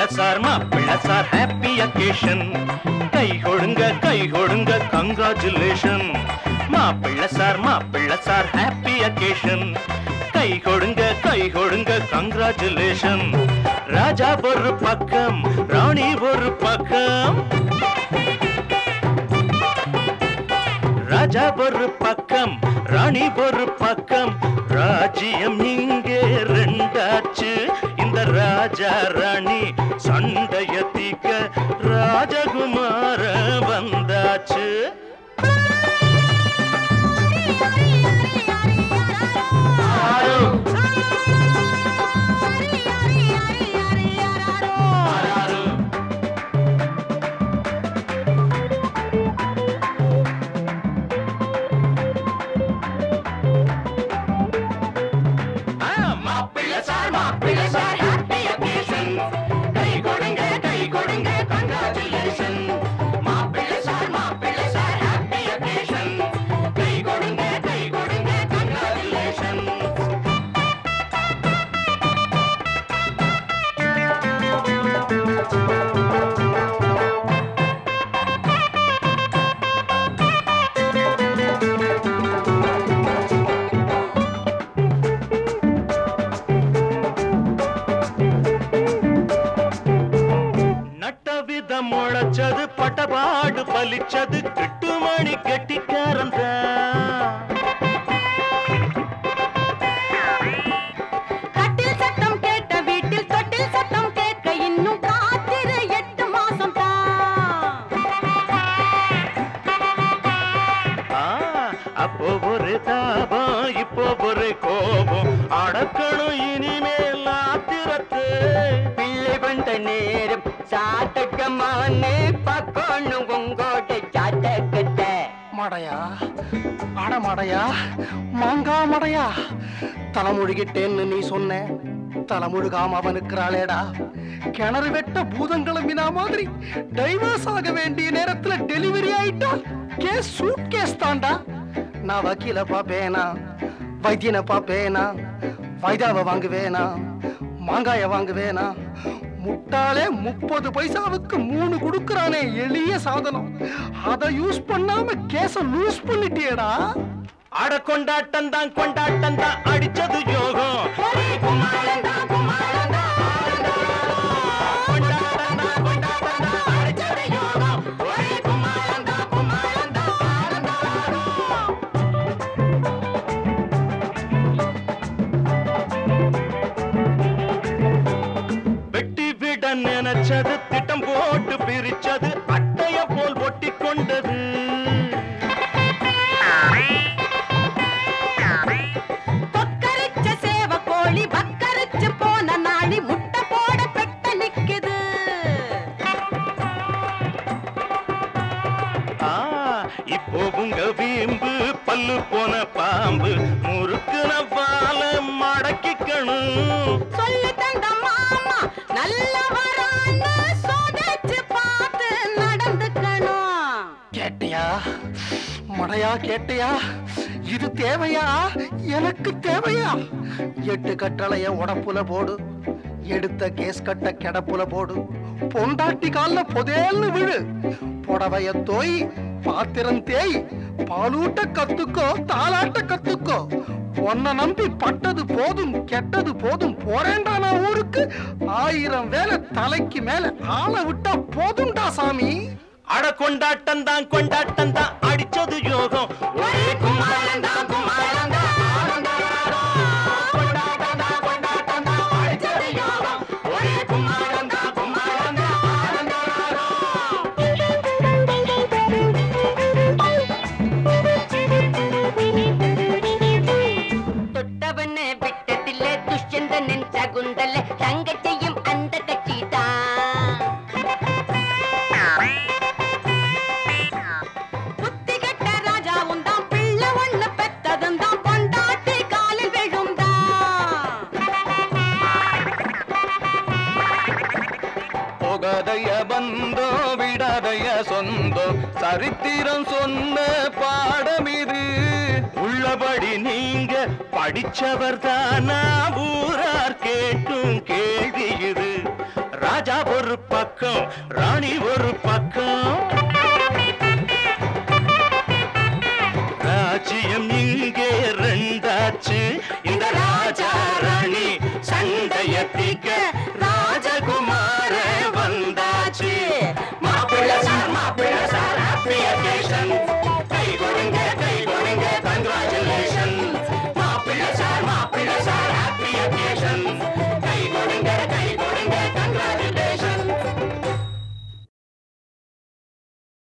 மாப்பிள்ள சார் மாப்பிள்ள sir happy occasion கை கொடுங்க கை கொடுங்க கங்க்ராச்சுலேஷன் மாப்பிள்ள சார் மாப்பிள்ள சார் ஹாப்பி அக்கேஷன் கை கொடுங்க கை கொடுங்க கங்க்ராச்சுலேஷன் ராஜா ஒரு பக்கம் ராணி ஒரு பக்கம் ராஜா ஒரு பக்கம் ராணி ஒரு பக்கம் ராஜ்யம் இங்கே ரெண்டாச்சு இந்த ராஜா ராணி சண்டைய தீக்க ராஜகுமார வந்தாச்சு மாப்பிள்ள சார் மாப்பிள்ள சார் ஹாப்பி அக்கேஷன் கை கொடுங்க கை கொடுங்க கங்க்ராச்சுலேஷன் மாப்பிள்ள சார் மாப்பிள்ள சார் ஹாப்பி அக்கேஷன் கை கொடுங்க கை கொடுங்க கங்க்ராச்சுலேஷன் நட்ட விதம் முளைச்சது பட்டபாடு பலிச்சது கிட்டுமணி கெட்டிக்காரன் கட்டில் சத்தம் கேட்ட வீட்டில் தொட்டில் சத்தம் கேட்க இன்னும் காத்திரு எட்டு மாசம் அப்போ ஒரு தாபம் இப்போ ஒரு கோபம் அடக்கணும் இனிமேல் ஆத்திரத்து பிள்ளை வந்த நேரம் சாத்தகமானே பக்கோணும் உங்கோட சாத்தகத்தை மடையா அட மடையா மாங்கா மடையா தலைமுழுகிட்டேன்னு நீ சொன்ன தலைமுழுகாம அவன் இருக்கிறாளேடா கிணறு வெட்ட பூதம் கிளம்பினா மாதிரி டைவர்ஸ் ஆக வேண்டிய நேரத்துல டெலிவரி ஆயிட்டா கேஸ் சூட் கேஸ் தாண்டா நான் வக்கீல பாப்பேனா வைத்தியனை பாப்பேனா வைதாவை வாங்குவேனா மாங்காய வாங்குவேனா முட்டாளே முப்பது பைசாவுக்கு மூணு கொடுக்கறானே எளிய சாதனம் அதை யூஸ் பண்ணாம கேஸ லூஸ் பண்ணிட்டியேடா அட கொண்டாட்டம் தான் கொண்டாட்டம் தான் அடிச்சது யோகம் கொண்டாட்டம் தான், கொண்டாட்டம் தான் அடிச்சது யோகம். ஒரே கும்மாளம் தான், கும்மாளம் தான், ஆனந்தம். வெட்டி விட நினைச்சது திட்டம் போட்டு பிரிச்சது அட்டைய போல் ஒட்டி கொண்டது கொக்கரிச்ச சேவ கோழி பக்கரிச்சு போன நாளி முட்டை போட பெட்ட நிக்குது ஆ, இப்போ உங்க வீம்பு பல்லு போன பாம்பு முறுக்குன பால மடக்கிக்கணும் சொல்லு தந்த மாமா நல்லவரான்னு சோதிச்சு பார்த்து நடந்துக்கணும் கேட்டியா மடையா கேட்டியா இது தேவையா எனக்கு தேவையா எட்டு கட்டளைய உடப்புல போடு எடுத்த கேஸ் கட்ட கிடப்புல போடு பொண்டாட்டி கால்ல புதையல்னு விழு புடவைய தோய் பாத்திரம் தேய் பாலூட்ட கத்துக்கோ தாலாட்ட கத்துக்கோ உன்னை நம்பி பட்டது போதும் கெட்டது போதும் போறேன்டா நான் ஊருக்கு ஆயிரம் வேலை தலைக்கு மேல ஆளை விட்டா போதும்டா சாமி அட கொண்டாட்டம் தான் கொண்டாட்டம் தான் அடிச்சது யோகம் ஒரே கும்மாளம் தான் கும்மாளம் தான் கொண்டாட்டம் தான் கொண்டாட்டம் தான் அடிச்சது யோகம் ஒரே கும்மாளம் தான் கும்மாளம் தான் தொட்டவன விட்டதில்ல துஷ்யந்தனின் சகுந்தல தங்கச்சையும் அந்த கட்சிதான் புத்தி கெட்ட ராஜாவும் தான் பிள்ளை ஒண்ணு பெத்ததும் தான் பொண்டாட்டி காலில் விழுந்தான் போகாதைய பந்தோ விடாதைய சொந்தோ சரித்திரம் சொன்ன பாடம் இது உள்ளபடி நீங்க படிச்சவர் தானா ஊரார் கேட்டும் கேள்வி இது ராஜா ஒரு ஒரு பக்கம் ராணி ஒரு பக்கம்